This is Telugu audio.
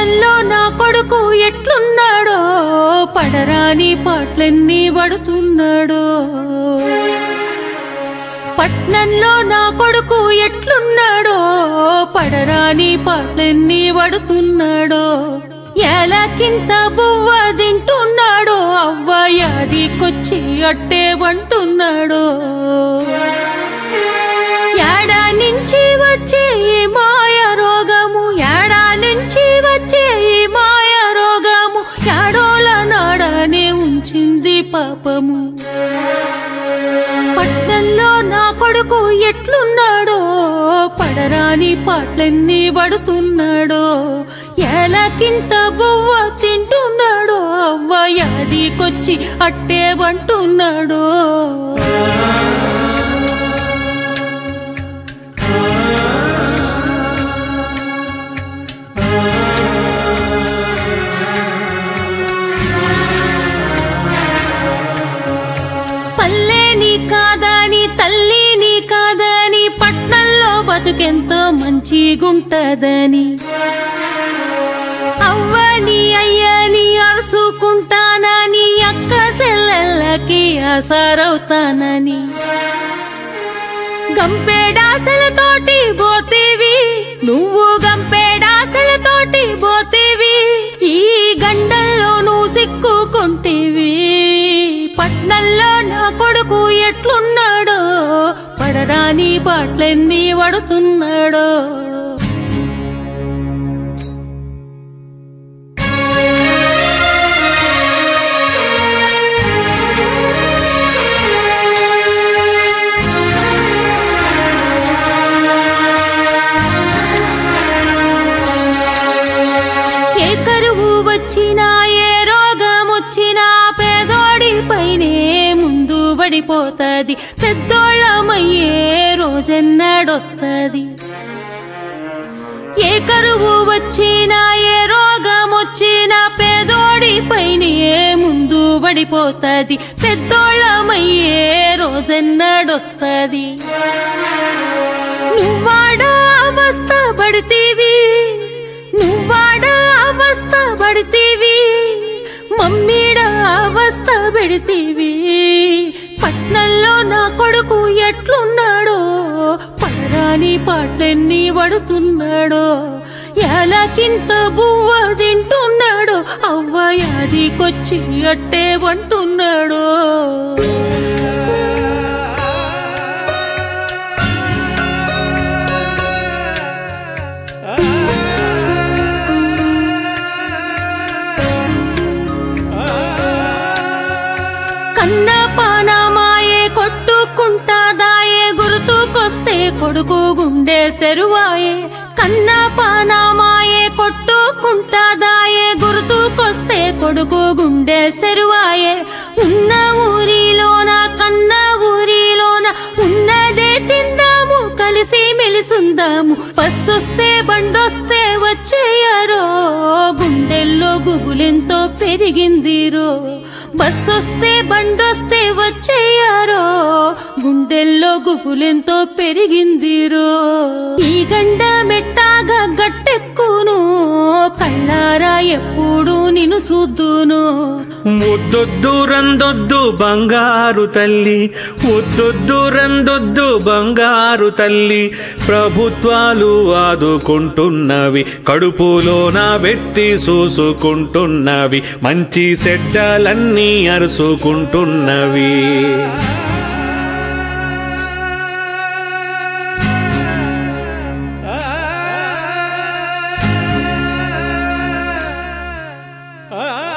పట్నంలో నా కొడుకు ఎట్లున్నాడో పడరాని పాటలన్నీ పడుతున్నాడో పట్నంలో నా కొడుకు ఎట్లున్నాడో పడరాని పాటలన్నీ పడుతున్నాడో ఎలాకింత బువ్వ తింటున్నాడో అవ్వ యాదికొచ్చి అట్టే వంటున్నాడో ఏడా నుంచి వచ్చే ఈ మాయ రోగము ఏడా నుంచి వచ్చే ఈ మాయ రోగము ఏడోల నాడనే ఉంచింది పాపము పట్నంలో నా కొడుకు ఎట్లున్నాడో పడరాని పాటలన్నీ పడుతున్నాడో ఎలాకింత బువ్వ తింటున్నాడో అవ్వ యాదికొచ్చి అట్టే వంటున్నాడో పల్లెని కాదని తల్లిని కాదని పట్నంలో బతుకెంతో మంచిగుంటదని అవ్వని అయ్యని అరుసుకుంటానని అక్క చెల్లెళ్ళకి ఆసారవుతానని గంపేడాసలతోటి పోతీవి నువ్వు గంపేడాసలతోటి పోతీవి ఈ గండల్లో నువ్వు సిక్కుకుంటేవి పట్నంలో నా కొడుకు ఎట్లున్నాడో పడరాని బాట్లన్నీ పడుతున్నాడో ఏ కరువు వచ్చినా ఏ రోగం వచ్చినా పేదోడి పైనే ముందు పడిపోతది పెద్దోళ్ళమయ్యే రోజెన్నడొస్తది ఏ కరువు వచ్చినా ఏ రోగం వచ్చినా పేదోడి పైనే ముందు పడిపోతది పెద్దోళ్ళమయ్యే రోజెన్నడొస్తది నువ్వాడ అవస్థ పడితీవి నువ్వాడ అవస్థ పడితీవి మమ్మీడ అవస్థ పెడితీవి పట్నంలో నా కొడుకు ఎట్లున్నాడో పడరాని పాటలన్నీ పడుతున్నాడో ఎలాకింత బువ్వ తింటున్నాడో అవ్వ యాదికొచ్చి అట్టే వంటున్నాడో కన్న పానమాయే కొట్టుకుంటాదాయే గుర్తుకొస్తే కొడుకు గుండె సెరువాయే కన్న పానమాయే కొట్టుకుంటాదాయే గుర్తుకొస్తే కొడుకు గుండె సెరువాయే ఉన్న ఊరిలోన కన్న ఊరిలోన ఉన్నదే తిందాము కలిసి మెలిసుందాము బస్సొస్తే బండొస్తే వచ్చేయారో గుండెల్లో గుబులెంతో పెరిగిందిరో బస్సొస్తే బండొస్తే వచ్చేయారో గుండెల్లో గుబులెంతో పెరిగిందిరో ఈ గండ మెట్టాగా గట్టెక్కును కళ్ళారా ఎప్పుడు నిన్ను చూద్దును ఒద్దొద్దు రందొద్దు బంగారు తల్లి ఒద్దొద్దు రందొద్దు బంగారు తల్లి ప్రభుత్వాలు ఆదుకుంటున్నవి కడుపులోన పెట్టి చూసుకుంటున్నవి మంచి సెడ్డలన్నీ అరుసుకుంటున్నవి ఆ